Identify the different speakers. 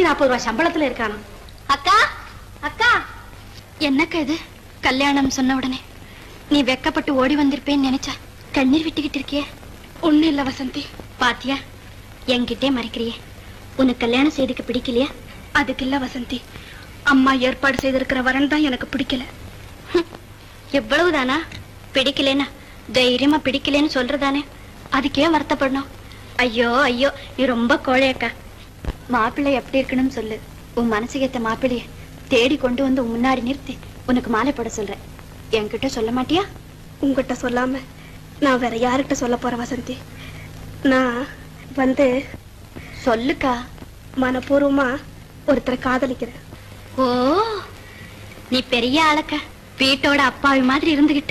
Speaker 1: நாற்பது ரூபாய் சம்பளத்துல இருக்கானா
Speaker 2: அக்கா அக்கா என்னக்கா இது கல்யாணம் சொன்ன உடனே நீ வெக்கப்பட்டு ஓடி வந்திருப்பேன்னு நினைச்சா கண்ணீர் விட்டுக்கிட்டு இருக்கியே
Speaker 1: ஒண்ணு இல்ல வசந்தி
Speaker 2: பாத்தியா என்கிட்டே மறைக்கிறியே உனக்கு கல்யாணம் செய்துக்க பிடிக்கலையா
Speaker 1: அதுக்கு இல்ல வசந்தி அம்மா ஏற்பாடு செய்திருக்கிற வரன் தான் எனக்கு பிடிக்கல
Speaker 2: எவ்வளவுதானா பிடிக்கலனா தைரியமா பிடிக்கலன்னு சொல்றதானே அதுக்கே வருத்தப்படணும் ஐயோ ஐயோ நீ ரொம்ப கோழையக்கா மாப்பிள்ளை எப்படி இருக்கணும்னு சொல்லு உன் மனசுக்கு ஏத்த மாப்பிள்ளைய தேடி கொண்டு வந்து உன் முன்னாடி நிறுத்தி உனக்கு மாலை போட சொல்றேன் என்கிட்ட சொல்ல மாட்டியா
Speaker 1: உங்ககிட்ட சொல்லாம நான் வேற யாருக்கிட்ட சொல்ல போறேன் வசந்தி நான் வந்து
Speaker 2: சொல்லுக்கா
Speaker 1: மனப்பூர்வமா ஒருத்தரை காதலிக்கிறேன்
Speaker 2: ஓ நீ பெரிய ஆளக்கா வீட்டோட அப்பாவி மாதிரி இருந்துகிட்டு